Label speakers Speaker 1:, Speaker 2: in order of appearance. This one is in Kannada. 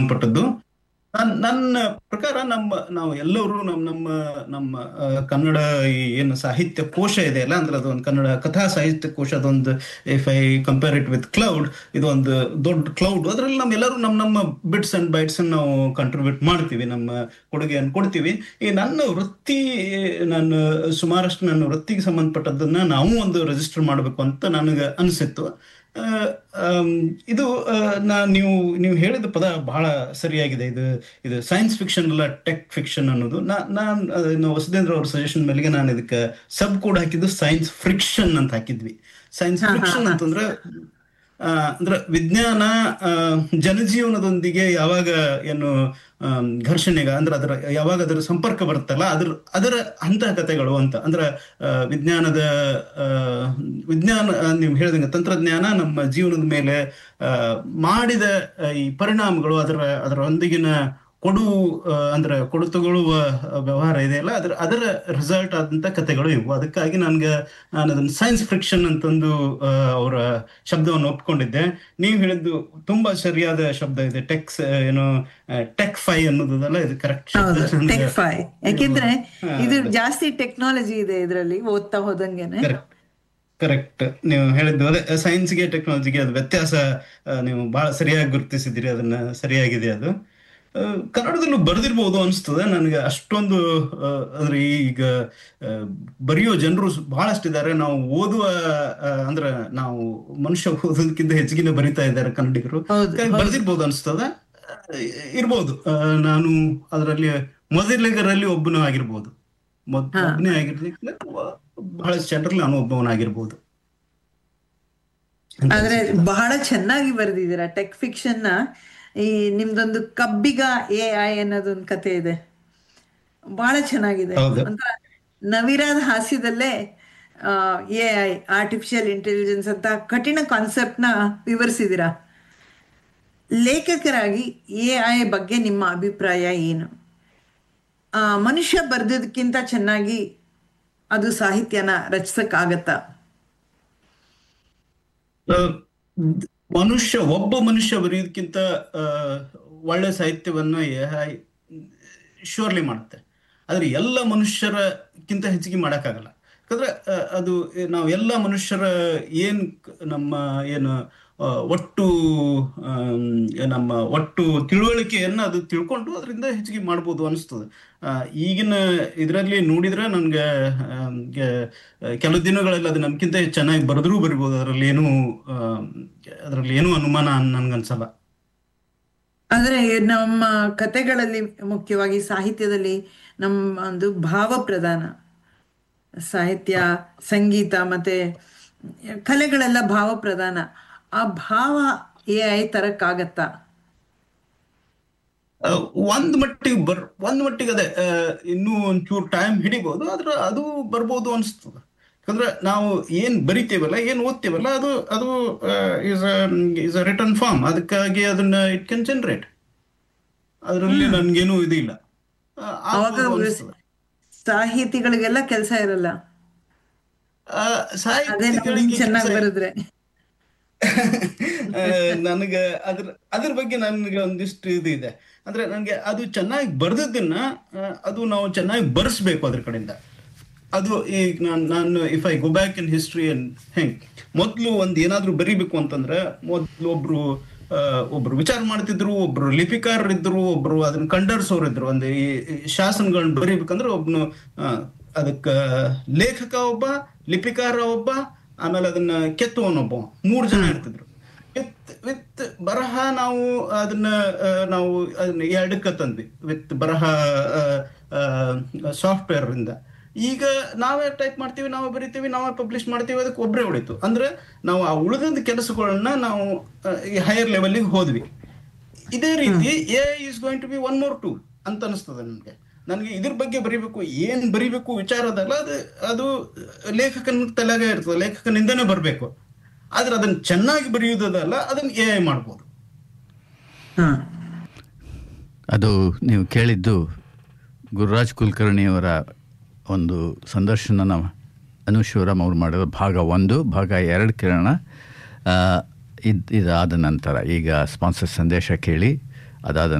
Speaker 1: ಸಂಬಂಧಪಟ್ಟದ್ದು ನನ್- ನನ್ನ ಪ್ರಕಾರ ನಮ್ಮ ನಾವು ಎಲ್ಲರೂ ನಮ್ಮ ನಮ್ಮ ನಮ್ಮ ಆ, ಕನ್ನಡ ಈ ಏನು ಸಾಹಿತ್ಯ ಕೋಶ ಇದೆ ಅಲ್ಲ ಅಂದ್ರೆ ಅದೊಂದು ಕನ್ನಡ ಕಥಾ ಸಾಹಿತ್ಯ ಕೋಶ ಅದೊಂದು if I compare it with cloud ಇದೊಂದು ದೊಡ್ಡ ಕ್ಲೌಡ್ ಅದ್ರಲ್ಲಿ ನಮ್ಮೆಲ್ಲರೂ ನಮ್ಮ ನಮ್ಮ ಬಿಟ್ಸ್ ಅಂಡ್ ಬೈಟ್ಸ್ ನಾವು ಕಾಂಟ್ರಿಬ್ಯೂಟ್ ಮಾಡ್ತೀವಿ ನಮ್ಮ ಕೊಡುಗೆಯನ್ನು ಕೊಡ್ತೀವಿ ಈ ನನ್ನ ವೃತ್ತಿ ನಾನು ಸುಮಾರಷ್ಟು ನನ್ನ ವೃತ್ತಿಗೆ ಸಂಬಂಧಪಟ್ಟದ್ದನ್ನ ನಾವು ಒಂದು ರಿಜಿಸ್ಟರ್ ಮಾಡಬೇಕು ಅಂತ ನನಗೆ ಅನಿಸಿತ್ತು ಆ, ಆಮ್, ಇದು ಆ, ನಾ ನೀವು ನೀವು ಹೇಳಿದ ಪದ ಬಹಳ ಸರಿಯಾಗಿದೆ ಇದು ಇದು ಸೈನ್ಸ್ ಫಿಕ್ಷನ್ ಅಲ್ಲ ಟೆಕ್ ಫಿಕ್ಷನ್ ಅನ್ನೋದು ನಾ ನಾನು ನಾವು ವಸುಧೇಂದ್ರ ಅವ್ರ ಸಜೆಷನ್ ಮೇಲೆಗೆ ನಾನು ಇದಕ್ಕೆ ಸಬ್ ಕೋಡ್ ಹಾಕಿದ್ದು ಸೈನ್ಸ್ ಫ್ರಿಕ್ಷನ್ ಅಂತ ಹಾಕಿದ್ವಿ ಸೈನ್ಸ್ ಫ್ರಿಕ್ಷನ್ ಅಂತಂದ್ರೆ ಆ, ಅಂದ್ರೆ ವಿಜ್ಞಾನ ಆ, ಜನಜೀವನದೊಂದಿಗೆ ಯಾವಾಗ ಏನು ಆಮ್, ಘರ್ಷಣೆಗ ಅಂದ್ರೆ ಅದರ ಯಾವಾಗ ಅದರ ಸಂಪರ್ಕ ಬರುತ್ತಲ್ಲ ಅದ್ರ ಅದರ ಅಂತಹ ಕಥೆಗಳು ಅಂತ ಅಂದ್ರೆ ಆ, ವಿಜ್ಞಾನದ ಆ, ವಿಜ್ಞಾನ ಆ, ನೀವು ಹೇಳಿದಂಗೆ ತಂತ್ರಜ್ಞಾನ ನಮ್ಮ ಜೀವನದ ಮೇಲೆ ಆ, ಮಾಡಿದ ಆ, ಈ ಪರಿಣಾಮಗಳು ಅದರ ಅದರೊಂದಿಗಿನ ಕೊಡು ಆ, ಅಂದ್ರೆ ಕೊಡು ತಗೊಳ್ಳುವ ವ್ಯವಹಾರ ಇದೆಯಲ್ಲ ಅದರ ಅದರ ರಿಸಲ್ಟ್ ಆದಂತ ಕಥೆಗಳು ಇವು ಅದಕ್ಕಾಗಿ ನನ್ಗೆ ನಾನು ಅದನ್ನ ಸೈನ್ಸ್ ಫ್ರಿಕ್ಷನ್ ಅಂತಂದು ಆ, ಅವರ ಶಬ್ದವನ್ನು ಒಪ್ಕೊಂಡಿದ್ದೆ ನೀವು ಹೇಳಿದ್ದು ತುಂಬಾ ಸರಿಯಾದ ಶಬ್ದ ಇದೆ ಟೆಕ್ಸ್ ಏನು ಟೆಕ್ ಫೈ ಅನ್ನೋದಲ್ಲ ಇದು ಕರೆಕ್ಟ್
Speaker 2: ಹೌದು
Speaker 1: ಶಬ್ದ
Speaker 2: ಟೆಕ್ ಫೈ ಯಾಕೆಂದ್ರೆ ಇದು ಜಾಸ್ತಿ ಟೆಕ್ನಾಲಜಿ ಇದೆ ಇದರಲ್ಲಿ ಓದ್ತಾ ಹೋದಂಗೆನೆ
Speaker 1: ಕರೆಕ್ಟ್ ಕರೆಕ್ಟ್ ನೀವು ಹೇಳಿದ್ದು ಅದೇ ಸೈನ್ಸ್ಗೆ ಟೆಕ್ನಾಲಜಿಗೆ ಅದು ವ್ಯತ್ಯಾಸ ಆ, ನೀವು ಬಹಳ ಸರಿಯಾಗಿ ಗುರುತಿಸಿದ್ದೀರಿ ಅದನ್ನ ಸರಿಯಾಗಿದೆ ಅದು ಆ, ಕನ್ನಡದಲ್ಲೂ ಬರೆದಿರ್ಬೋದು ಅನಿಸ್ತದೆ ನನಗೆ ಅಷ್ಟೊಂದು ಆ, ಅಂದ್ರೆ ಈಗ ಆ, ಬರೆಯೋ ಜನರು ಬಹಳಷ್ಟಿದ್ದಾರೆ ನಾವು ಓದುವ ಆ, ಅಂದ್ರೆ ನಾವು ಮನುಷ್ಯ ಓದೋದಕ್ಕಿಂತ ಹೆಚ್ಚಿಗೆ ಬರಿತಾ ಇದ್ದಾರೆ ಕನ್ನಡಿಗರು
Speaker 2: ಹೌದು,
Speaker 1: ಹಾಗಾಗಿ ಬರೆದಿರ್ಬೋದು ಅನಿಸ್ತದೆ ಆ, ಇರ್ಬೋದು ಆ, ನಾನು ಅದರಲ್ಲಿ ಮೊದಲಿಗರಲ್ಲಿ ಒಬ್ಬನು ಆಗಿರ್ಬೋದು ಮೊದ್- ಒಬ್ಬನೇ ಆಗಿರ್ಲಿಕ್ಕೆ ಬಹಳಷ್ಟು ಜನರಲ್ಲಿ ನಾನು ಒಬ್ಬವನಾಗಿರ್ಬೋದು
Speaker 2: ಆದ್ರೆ ಬಹಳ ಚೆನ್ನಾಗಿ ಬರೆದಿದ್ದೀರಾ ಟೆಕ್ ಫಿಕ್ಷನ್ ನ ಈ ನಿಮ್ದೊಂದು ಕಬ್ಬಿಗ ಎ ಐ ಅನ್ನೋದೊಂದು ಕತೆ ಇದೆ ಬಹಳ ಚೆನ್ನಾಗಿದೆ
Speaker 1: ಹೌದು.
Speaker 2: ಒಂಥರ ನವಿರಾದ ಹಾಸ್ಯದಲ್ಲೇ ಎ ಐ ಆರ್ಟಿಫಿಷಿಯಲ್ ಇಂಟೆಲಿಜೆನ್ಸ್ ಅಂತ ಕಠಿಣ ಕಾನ್ಸೆಪ್ಟ್ ನ ವಿವರಿಸಿದ್ದೀರಾ ಲೇಖಕರಾಗಿ ಎ ಐ ಬಗ್ಗೆ ನಿಮ್ಮ ಅಭಿಪ್ರಾಯ ಏನು ಆ, ಮನುಷ್ಯ ಬರ್ದಿದ್ದಕ್ಕಿಂತ ಚೆನ್ನಾಗಿ ಅದು ಸಾಹಿತ್ಯನ ರಚಿಸಕ್ಕಾಗತ್ತಾ
Speaker 1: ಆ, ಮನುಷ್ಯ ಒಬ್ಬ ಮನುಷ್ಯ ಬರೆಯೋದಕ್ಕಿಂತ ಆ, ಒಳ್ಳೆ ಸಾಹಿತ್ಯವನ್ನ ಶ್ಯೂರ್ಲಿ ಮಾಡುತ್ತೆ ಆದ್ರೆ ಎಲ್ಲ ಮನುಷ್ಯರಕ್ಕಿಂತ ಹೆಚ್ಚಿಗೆ ಮಾಡಕ್ಕಾಗಲ್ಲ ಯಾಕಂದ್ರೆ ಆ, ಅದು ನಾವು ಎಲ್ಲ ಮನುಷ್ಯರ ಏನ್ ಕ- ನಮ್ಮ ಏನು ಆ, ಒಟ್ಟು ಆಮ್, ನಮ್ಮ ಒಟ್ಟು ತಿಳುವಳಿಕೆಯನ್ನ ಅದು ತಿಳ್ಕೊಂಡು ಅದರಿಂದ ಹೆಚ್ಚಿಗೆ ಮಾಡ್ಬೋದು ಅನಿಸ್ತದೆ ಆ, ಈಗಿನ ಇದರಲ್ಲಿ ನೋಡಿದ್ರೆ ನನ್ಗೆ ಆಮ್, ಗೆ- ಕೆಲವು ದಿನಗಳಲ್ಲಿ ಅದು ನಮ್ಗಿಂತ ಚೆನ್ನಾಗಿ ಬರೆದ್ರೂ ಬರಿಬೋದು ಅದರಲ್ಲಿ ಏನು ಅದರಲ್ಲಿ ಏನು ಅನುಮಾನ ನನ್ಗನ್ಸಲ್ಲ
Speaker 2: ಆದ್ರೆ ನಮ್ಮ ಕತೆಗಳಲ್ಲಿ ಮುಖ್ಯವಾಗಿ ಸಾಹಿತ್ಯದಲ್ಲಿ ನಮ್ಮ ಒಂದು ಭಾವ ಪ್ರಧಾನ ಸಾಹಿತ್ಯ ಸಂಗೀತ ಮತ್ತೆ ಕಲೆಗಳೆಲ್ಲ ಭಾವ ಪ್ರಧಾನ ಆ ಭಾವ ಎ ಐ ತರಕ್ಕಾಗತ್ತಾ
Speaker 1: ಆ, ಒಂದ್ ಮಟ್ಟಿಗೆ ಬರ್ ಒಂದ್ ಮಟ್ಟಿಗೆ ಅದೇ ಆ, ಇನ್ನೂ ಒಂಚೂರು ಟೈಮ್ ಹಿಡಿಬಹುದು ಆದ್ರೆ ಅದು ಬರ್ಬೋದು ಅನಿಸ್ತದ ಯಾಕಂದ್ರೆ ನಾವು ಏನ್ ಬರಿತೇವಲ್ಲ ಏನ್ ಓದ್ತೇವಲ್ಲ ಅದು ಅದು is is a return form ಅದಕ್ಕಾಗಿ ಅದನ್ನ ಇಟ್ ಕ್ಯಾನ್ ಜನರೇಟ್ ಅದರಲ್ಲಿ ನನ್ಗೇನು ಇದು ಇಲ್ಲ ಆ,
Speaker 2: ಅವಾಗ
Speaker 1: ಆಗ್ಬೋದು ಅನ್ಸ್ತದೆ.
Speaker 2: ಸಾಹಿತಿಗಳಿಗೆಲ್ಲ ಕೆಲಸ ಇರಲ್ಲ
Speaker 1: ಆ,
Speaker 2: ಅದೇ ನಮ್ಗೆ
Speaker 1: ಸಾಹಿತಿಗಳಿಗೆ
Speaker 2: ಚೆನ್ನಾಗಿ
Speaker 1: ಕೆಲ್ಸ-
Speaker 2: ಬರೆದ್ರೆ
Speaker 1: ಆ, ನನಗೆ ಅದ್ರ ಅದ್ರ ಬಗ್ಗೆ ನನಗೆ ಒಂದಿಷ್ಟು ಇದು ಇದೆ ಅಂದ್ರೆ ನನಗೆ ಅದು ಚೆನ್ನಾಗಿ ಬರ್ದದ್ದನ್ನ ಆ, ಅದು ನಾವು ಚೆನ್ನಾಗಿ ಬರ್ಸ್ಬೇಕು ಅದ್ರ ಕಡೆಯಿಂದ ಅದು ಈಗ ನಾನು ನಾನು if I go back in history and ಹೆಂಗ್ ಮೊದಲು ಒಂದ್ ಏನಾದ್ರೂ ಬರಿಬೇಕು ಅಂತಂದ್ರೆ ಮೊದ್ಲು ಒಬ್ರು ಆ, ಒಬ್ರು ವಿಚಾರ ಮಾಡ್ತಿದ್ರು ಒಬ್ರು ಲಿಪಿಕಾರರಿದ್ರು ಒಬ್ರು ಅದನ್ನ ಕಂಡರ್ಸೋರು ಇದ್ರು ಒಂದು ಈ ಈ ಶಾಸನಗಳನ್ನ ಬರಿಬೇಕಂದ್ರೆ ಒಬ್ನು ಆ, ಅದಕ್ಕ ಲೇಖಕ ಒಬ್ಬ ಲಿಪಿಕಾರ ಒಬ್ಬ ಆಮೇಲೆ ಅದನ್ನ ಕೆತ್ತುವನೊಬ್ಬ ಮೂರು ಜನ ಇರ್ತಿದ್ರು ವಿತ್ ವಿತ್ ಬರಹ ನಾವು ಅದನ್ನ ಆ, ನಾವು ಅದನ್ನ ಎರಡಕ್ಕ ತಂದ್ವಿ ವಿತ್ ಬರಹ ಸಾಫ್ಟ್ವೇರ್ ಇಂದ ಈಗ ನಾವೇ ಟೈಪ್ ಮಾಡ್ತೀವಿ ನಾವೇ ಬರಿತೀವಿ ನಾವೇ ಪಬ್ಲಿಷ್ ಮಾಡ್ತೀವಿ ಅದಕ್ಕೆ ಒಬ್ಬರೇ ಹೊಡಿತು ಅಂದ್ರೆ ನಾವು ಆ ಉಳಿದ ಕೆಲಸಗಳನ್ನ ನಾವು ಆ, ಈ ಹೈಯರ್ ಲೆವೆಲ್ಗೆ ಹೋದ್ವಿ ಇದೇ ರೀತಿ A is going to be one more tool ಅಂತ ಅನಿಸ್ತದೆ ನನಗೆ ನನಗೆ ಇದ್ರ ಬಗ್ಗೆ ಬರಿಬೇಕು ಏನ್ ಬರಿಬೇಕು ವಿಚಾರ ಅದಲ್ಲ ಅದು ಅದು ಲೇಖಕನ ತಲೆಗೆ ಇರ್ತದೆ ಲೇಖಕನಿಂದನೇ ಬರಬೇಕು ಆದ್ರೆ ಅದನ್ನ ಚೆನ್ನಾಗಿ ಬರೆಯುವುದಲ್ಲ ಅದನ್ನ ಎ ಐ ಮಾಡ್ಬೋದು
Speaker 2: ಹಾ
Speaker 3: ಅದು ನೀವು ಕೇಳಿದ್ದು ಗುರುರಾಜ್ ಕುಲಕರ್ಣಿಯವರ ಒಂದು ಸಂದರ್ಶನ ಅನುಶಿವರಾಮ್ ಅವ್ರು ಮಾಡಿರೋ ಭಾಗ ಒಂದು ಭಾಗ ಎರಡು ಕಿರಣ ಇದು ಇದಾದ ನಂತರ ಈಗ ಸ್ಪಾನ್ಸರ್ ಸಂದೇಶ ಕೇಳಿ ಅದಾದ